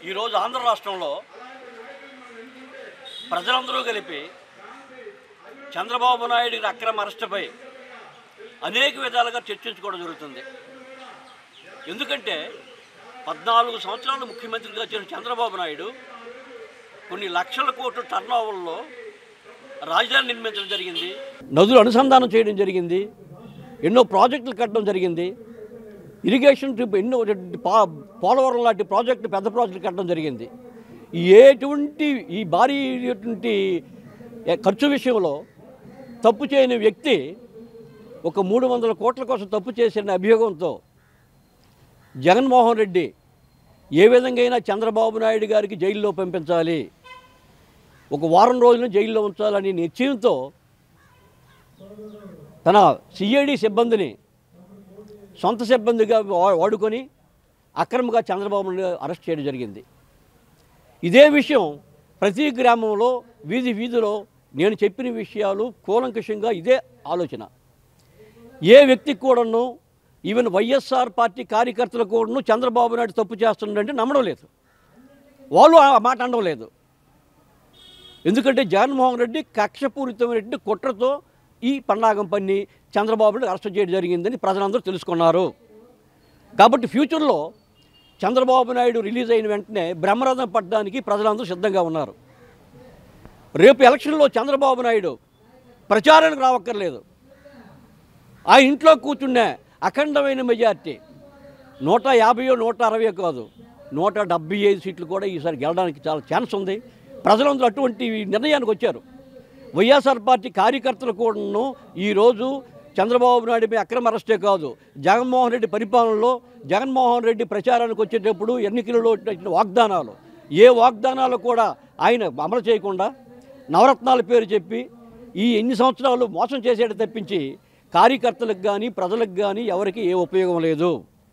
ఈరోజు ఆంధ్ర రాష్ట్రంలో ప్రజలందరూ కలిపి చంద్రబాబు నాయుడు గారి అక్రమ అరెస్టుపై అనేక విధాలుగా చర్చించుకోవడం జరుగుతుంది ఎందుకంటే పద్నాలుగు సంవత్సరాలు ముఖ్యమంత్రిగా చేసిన చంద్రబాబు నాయుడు కొన్ని లక్షల కోట్ల టర్న్ ఓవర్లో రాజధాని నిర్మించడం జరిగింది నదులు అనుసంధానం చేయడం జరిగింది ఎన్నో ప్రాజెక్టులు కట్టడం జరిగింది ఇరిగేషన్ ట్రిప్ ఎన్నో పా- పోలవరం లాంటి ప్రాజెక్టు పెద్ద ప్రాజెక్టులు కట్టడం జరిగింది ఎటువంటి ఈ భారీ అయినటువంటి ఖర్చు విషయంలో తప్పు చేయని వ్యక్తి ఒక మూడు వందల కోట్ల కోసం తప్పు చేసిన అభియోగంతో జగన్మోహన్ రెడ్డి ఏ విధంగా అయినా చంద్రబాబు నాయుడు గారికి జైల్లో పంపించాలి ఒక వారం రోజులు జైల్లో ఉంచాలని నిశ్చయంతో తన సిఐడి సిబ్బందిని సొంత సిబ్బందిగా వా- వాడుకొని అక్రమంగా చంద్రబాబు నాయుడు అరెస్ట్ చేయడం జరిగింది ఇదే విషయం ప్రతి గ్రామంలో వీధి వీధిలో నేను చెప్పిన విషయాలు కూలంకషంగా ఇదే ఆలోచన ఏ వ్యక్తికి కూడాను ఈవెన్ వైఎస్ఆర్ పార్టీ కార్యకర్తలు కూడాను చంద్రబాబు నాయుడు తప్పు చేస్తున్నాడంటే నమ్మడం లేదు వాళ్ళు ఆ మాట అనడం లేదు ఎందుకంటే జగన్మోహన్ రెడ్డి కక్షపూరితమైనటువంటి కుట్రతో ఈ పన్నాగం పన్ని చంద్రబాబు నాయుడు అరెస్ట్ చేయడం జరిగిందని ప్రజలందరూ తెలుసుకున్నారు కాబట్టి ఫ్యూచర్లో చంద్రబాబు నాయుడు రిలీజ్ అయిన వెంటనే బ్రహ్మరథం పట్టడానికి ప్రజలందరూ సిద్ధంగా ఉన్నారు రేపు ఎలక్షన్లో చంద్రబాబు నాయుడు ప్రచారానికి రావక్కర్లేదు ఆ ఇంట్లో కూర్చునే అఖండమైన మెజార్టీ నూట యాభైయో నూట అరవై కాదు నూట డెబ్బై ఐదు సీట్లు కూడా ఈసారి గెలడానికి చాలా ఛాన్స్ ఉంది ప్రజలందరూ అటువంటి నిర్ణయానికి వచ్చారు వైఎస్ఆర్ పార్టీ కార్యకర్తలు కూడాను ఈరోజు చంద్రబాబు నాయుడుపై అక్రమ అరెస్టే కాదు జగన్మోహన్ రెడ్డి పరిపాలనలో జగన్మోహన్ రెడ్డి ప్రచారానికి వచ్చేటప్పుడు ఎన్నికలలో ఇచ్చిన వాగ్దానాలు ఏ వాగ్దానాలు కూడా ఆయన అమలు చేయకుండా నవరత్నాల పేరు చెప్పి ఈ ఎన్ని సంవత్సరాలు మోసం చేసేట తప్పించి కార్యకర్తలకు కానీ ప్రజలకు కానీ ఎవరికి ఏ ఉపయోగం లేదు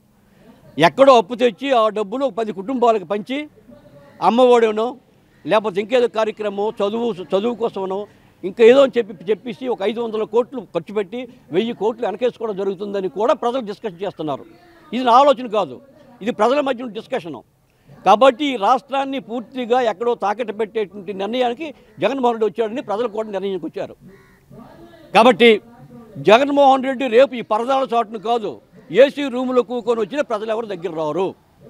ఎక్కడో అప్పు తెచ్చి ఆ డబ్బులు పది కుటుంబాలకు పంచి అమ్మఒడనో లేకపోతే ఇంకేదో కార్యక్రమం చదువు చదువు కోసమనో ఇంకా ఏదో అని చెప్పి చెప్పేసి ఒక ఐదు వందల కోట్లు ఖర్చు పెట్టి వెయ్యి కోట్లు వెనకేసుకోవడం జరుగుతుందని కూడా ప్రజలు డిస్కషన్ చేస్తున్నారు ఇది నా ఆలోచన కాదు ఇది ప్రజల మధ్య ఉన్న డిస్కషను కాబట్టి ఈ రాష్ట్రాన్ని పూర్తిగా ఎక్కడో తాకట్టు పెట్టేటువంటి నిర్ణయానికి జగన్మోహన్ రెడ్డి వచ్చాడని ప్రజలు కూడా నిర్ణయానికి వచ్చారు కాబట్టి జగన్మోహన్ రెడ్డి రేపు ఈ పరదాల చాటును కాదు ఏసీ రూములో కూకొని వచ్చిన ప్రజలు ఎవరు దగ్గర రారు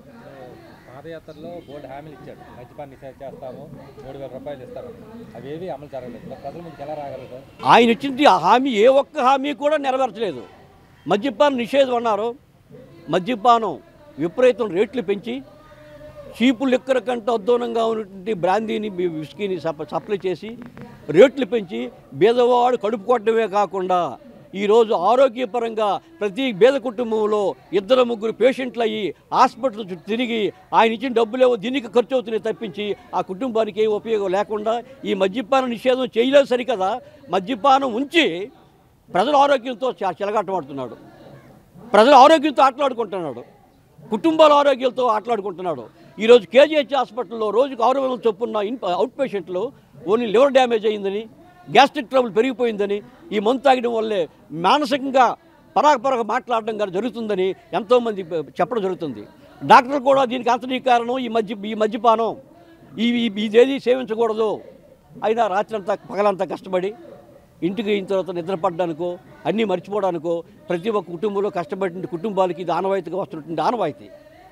పాదయాత్రలో బోర్డు హామీలు ఇచ్చాడు మద్యపాన నిషేధం చేస్తాము మూడు వేల రూపాయలు ఇస్తాము అవేవి అమలు జరగలేదు మరి ప్రజల ముందుకు ఎలా రాగలరు ఆయన ఇచ్చింది ఆ హామీ ఏ ఒక్క హామీ కూడా నెరవేర్చలేదు మద్యపానం నిషేధం అన్నారు మద్యపానం విపరీతం రేట్లు పెంచి చీపు లిక్కర కంటే అద్దూనంగా ఉన్నటువంటి బ్రాందీని బి- విస్కీని సప్ సప్లై చేసి రేట్లు పెంచి బీదవాడు కడుపు కొట్టడమే కాకుండా ఈరోజు ఆరోగ్యపరంగా ప్రతి బీద కుటుంబంలో ఇద్దరు ముగ్గురు పేషెంట్లు అయ్యి హాస్పిటల్ చుట్టూ తిరిగి ఆయన ఇచ్చిన డబ్బులేవో దీనికి ఖర్చు అవుతున్నాయి తప్పించి ఆ కుటుంబానికి ఏ ఉపయోగం లేకుండా ఈ మద్యపాన నిషేధం చేయలేదు సరికదా మద్యపానం ఉంచి ప్రజల ఆరోగ్యంతో చ- చెలగాటమాడుతున్నాడు ప్రజల ఆరోగ్యంతో ఆటలాడుకుంటున్నాడు కుటుంబాల ఆరోగ్యాలతో ఆటలాడుకుంటున్నాడు ఈరోజు కేజీహెచ్ హాస్పిటల్లో రోజుకు ఆరు వందల చొప్పున్న ఇన్ అవుట్ పేషెంట్లు ఓన్లీ లివర్ డ్యామేజ్ అయిందని గ్యాస్ట్రిక్ ట్రబుల్ పెరిగిపోయిందని ఈ మందు తాగడం వల్లే మానసికంగా పరాగ పరాగ మాట్లాడడం కానీ జరుగుతుందని ఎంతోమంది ప- చెప్పడం జరుగుతుంది డాక్టర్లు కూడా దీనికి అంతనీ కారణం ఈ మద్య ఈ మద్యపానం ఈ ఈ- ఇదేది సేవించకూడదు అయినా రాత్రి అంతా పగలంతా కష్టపడి ఇంటికి అయిన తర్వాత నిద్రపడడానికో అన్నీ మర్చిపోవడానికో ప్రతి ఒక్క కుటుంబంలో కష్టపడిన కుటుంబాలకి ఇది ఆనవాయితీగా వస్తున్నటువంటి ఆనవాయితీ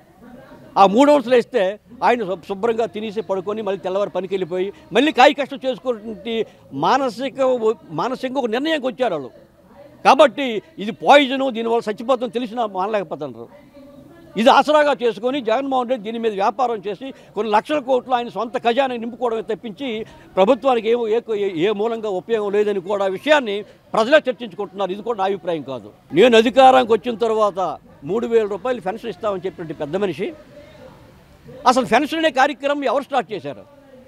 ఆ మూడు వందలు వేస్తే ఆయన శుభ్- శుభ్రంగా తినేసి పడుకొని మళ్ళీ తెల్లవారు పనికి వెళ్ళిపోయి మళ్ళీ కాయ కష్టం చేసుకున్నటువంటి మానసిక మానసికంగా ఒక నిర్ణయంకి వచ్చారు వాళ్ళు కాబట్టి ఇది పాయిజను దీనివల్ల చచ్చిపోతాం తెలిసినా మానలేకపోతున్నారు ఇది ఆసరాగా చేసుకొని జగన్మోహన్ రెడ్డి దీని మీద వ్యాపారం చేసి కొన్ని లక్షల కోట్లు ఆయన సొంత ఖజానా నింపుకోవడమే తప్పించి ప్రభుత్వానికి ఏమో ఏ ఏ- ఏ మూలంగా ఉపయోగం లేదని కూడా ఆ విషయాన్ని ప్రజలే చర్చించుకుంటున్నారు ఇది కూడా నా అభిప్రాయం కాదు నేను అధికారానికి వచ్చిన తర్వాత మూడు వేల రూపాయలు పెన్షన్ ఇస్తామని చెప్పినట్టు పెద్ద మనిషి అసలు పెన్షన్ అనే కార్యక్రమం ఎవరు స్టార్ట్ చేశారు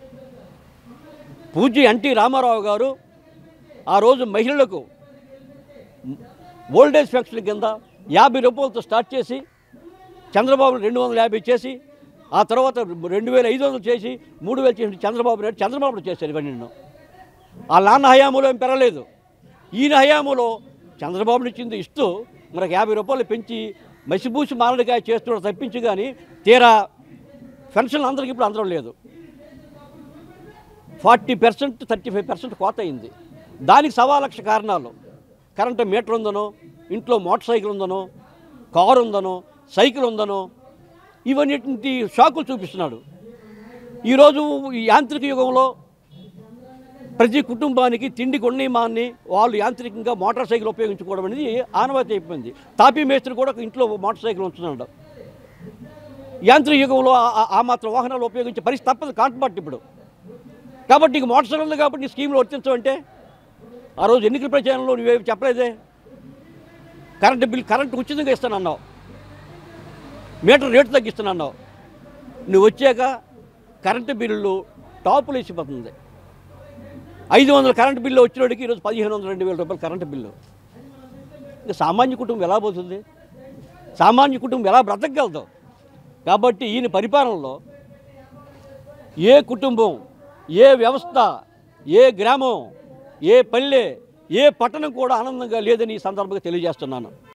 పూజ్య ఎన్టీ రామారావు గారు ఆ రోజు మహిళలకు ఓల్డేజ్ పెన్షన్ కింద యాభై రూపాయలతో స్టార్ట్ చేసి చంద్రబాబు రెండు వందల యాభై చేసి ఆ తర్వాత రెండు వేల ఐదు వందలు చేసి మూడు వేలు చేసి చంద్రబాబు నాయుడు చంద్రబాబు నాయుడు చేశారు ఇవన్నీ ఆ నాన్న హయాములో ఏం పెరగలేదు ఈయన హయాములో చంద్రబాబు ఇచ్చింది ఇస్తూ మనకు యాభై రూపాయలు పెంచి మసిబూసి మారడికాయ చేస్తున్నాడు తప్పించి కానీ తీరా పెన్షన్లు అందరికీ ఇప్పుడు అందరం లేదు forty percent thirty five percent కోత అయింది దానికి సవా లక్ష కారణాలు కరెంటు మీటర్ ఉందనో ఇంట్లో మోటార్ సైకిల్ ఉందనో కారు ఉందనో సైకిల్ ఉందనో ఇవన్నిటి షాకులు చూపిస్తున్నాడు ఈరోజు ఈ యాంత్రిక యుగంలో ప్రతి కుటుంబానికి తిండి కొన్నిమాన్ని వాళ్ళు యాంత్రికంగా మోటార్ సైకిల్ ఉపయోగించుకోవడం అనేది ఆనవాయితీ అయిపోయింది తాపీ మేస్త్రి కూడా ఒక ఇంట్లో మోటార్ సైకిల్ ఉంచుతున్నాడు యాంత్రిక యుగంలో ఆ- ఆ- ఆ మాత్రం వాహనాలు ఉపయోగించే పరిస్థితి తప్పదు కాంట్బాట్ ఇప్పుడు కాబట్టి నీకు మోటార్ సైకిల్ ఉంది కాబట్టి నీ స్కీమ్లో వర్తించవంటే ఆ రోజు ఎన్నికల ప్రచారంలో నువ్వేమి చెప్పలేదే కరెంటు బిల్ కరెంటు ఉచితంగా ఇస్తానన్నావు మీటర్ రేటు తగ్గిస్తానన్నావు నువ్వు వచ్చాక కరెంటు బిల్లు టాపులు వేసిపోతుంది ఐదు వందల కరెంటు బిల్లు వచ్చినోడికి ఈరోజు పదిహేను వందల రెండు వేల రూపాయలు కరెంటు బిల్లు ఇంకా సామాన్య కుటుంబం ఎలా పోతుంది సామాన్య కుటుంబం ఎలా బ్రతకగలదు కాబట్టి ఈయన పరిపాలనలో ఏ కుటుంబం ఏ వ్యవస్థ ఏ గ్రామం ఏ పల్లె ఏ పట్టణం కూడా ఆనందంగా లేదని ఈ సందర్భంగా తెలియజేస్తున్నాను